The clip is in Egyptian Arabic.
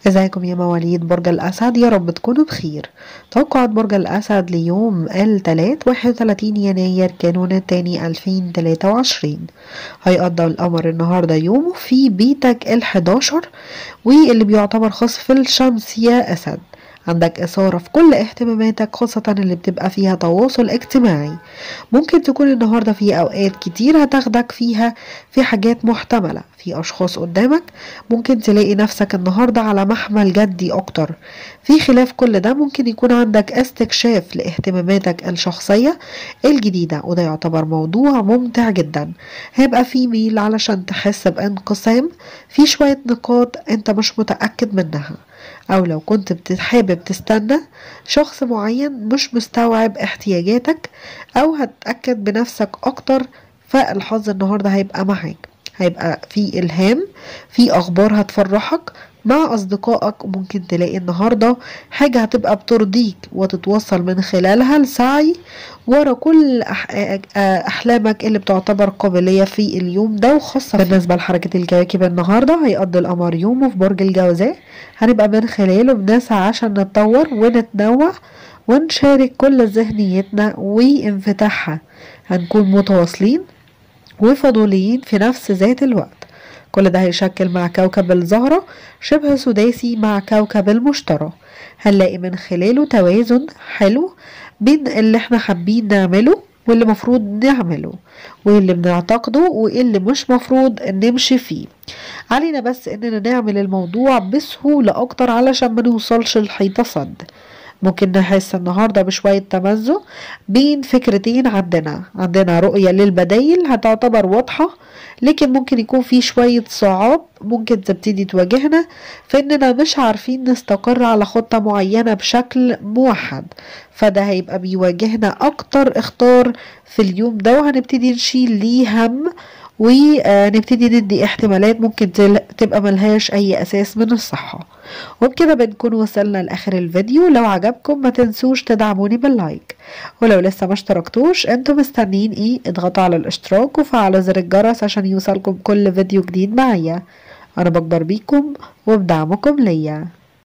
ازيكم يا مواليد برج الأسد يا رب تكونوا بخير توقعات برج الأسد ليوم الثلاث 31 يناير كانون الثاني 2023 هيقضى القمر النهاردة يومه في بيتك الحداشر واللي بيعتبر خاص في الشمس يا أسد عندك إثارة في كل اهتماماتك خاصة اللي بتبقى فيها تواصل اجتماعي ممكن تكون النهاردة في أوقات كتير هتاخدك فيها في حاجات محتملة في أشخاص قدامك ممكن تلاقي نفسك النهاردة على محمل جدي أكتر في خلاف كل ده ممكن يكون عندك استكشاف لاهتماماتك الشخصية الجديدة وده يعتبر موضوع ممتع جدا هيبقى في ميل علشان تحس بانقسام في شوية نقاط انت مش متأكد منها أو لو كنت بتحابب تستنى شخص معين مش مستوعب احتياجاتك أو هتأكد بنفسك أكتر فالحظ النهاردة هيبقى معاك هيبقى في إلهام في أخبار هتفرحك مع أصدقائك ممكن تلاقي النهاردة حاجة هتبقى بترضيك وتتوصل من خلالها لسعي ورا كل أحلامك اللي بتعتبر قابلية في اليوم ده وخاصة بالنسبة لحركة الكواكب النهاردة هيقضي القمر يومه في برج الجوزاء هنبقى من خلاله بنسعى عشان نتطور ونتنوع ونشارك كل ذهنيتنا وانفتاحها هنكون متواصلين وفضوليين في نفس ذات الوقت كل ده هيشكل مع كوكب الزهرة شبه سداسي مع كوكب المشتري هنلاقي من خلاله توازن حلو بين اللي احنا حابين نعمله واللي مفروض نعمله واللي بنعتقده واللي مش مفروض نمشي فيه علينا بس اننا نعمل الموضوع بسهولة اكتر علشان ما نوصلش لحيطة صد ممكن نحس النهاردة بشوية تمزق بين فكرتين عندنا عندنا رؤية للبدايل هتعتبر واضحة لكن ممكن يكون في شوية صعاب ممكن تبتدي تواجهنا في اننا مش عارفين نستقر على خطة معينة بشكل موحد فده هيبقى بيواجهنا اكتر اختار في اليوم ده وهنبتدي نشيل ليه هم ونبتدي ندي احتمالات ممكن تبقى ملهاش اي اساس من الصحة وبكده بنكون وصلنا لاخر الفيديو لو عجبكم ما تنسوش تدعموني باللايك ولو لسه ما اشتركتوش انتم مستنيين ايه اضغطوا على الاشتراك وفعلوا زر الجرس عشان يوصلكم كل فيديو جديد معايا انا بكبر بيكم وبدعمكم ليا